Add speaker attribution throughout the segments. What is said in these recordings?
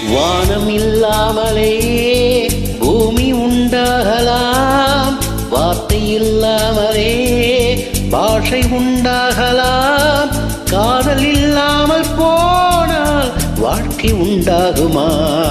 Speaker 1: வானம் இல்லாமலே பூமி உண்டாகலாம் வார்த்தை இல்லாமலே பாஷை உண்டாகலாம் காதல் இல்லாமல் போனால் வாழ்க்கை உண்டாகுமா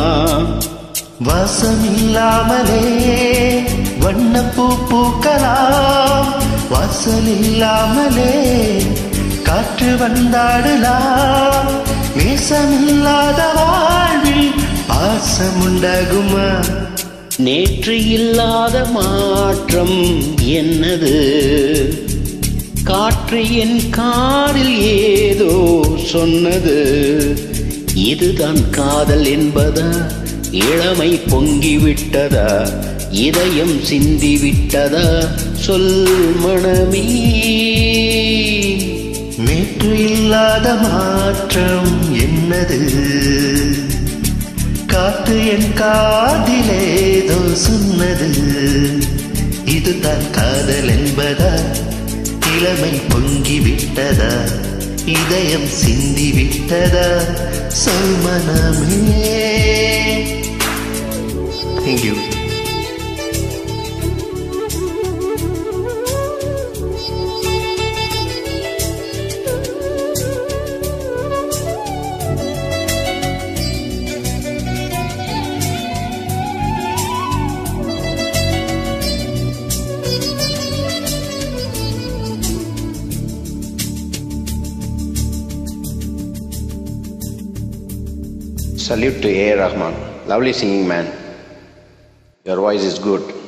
Speaker 2: வாசம் இல்லாமலே வண்ணப்பூ பூக்கலாம் வாசல் இல்லாமலே காற்று வந்தாடலாம் நேசமில்லாத வாழ்வில் பாசம் உண்டாகுமா
Speaker 1: நேற்று இல்லாத மாற்றம் என்னது காற்று என் காதில் ஏதோ சொன்னது இதுதான் காதல் என்பதா இளமை பொங்கிவிட்டதா இதயம் சிந்திவிட்டதா சொல் மனமே
Speaker 2: நேற்று இல்லாத மாற்றம் என்னது காத்து என் காதிலேதோ சொன்னது இதுதான் காதல் என்பதா இளமை பொங்கி விட்டதா இதயம் சிந்தி விட்டதா சொல் மனமே thank you
Speaker 3: Salute to A. Rahman. Lovely singing, man. Your voice is good.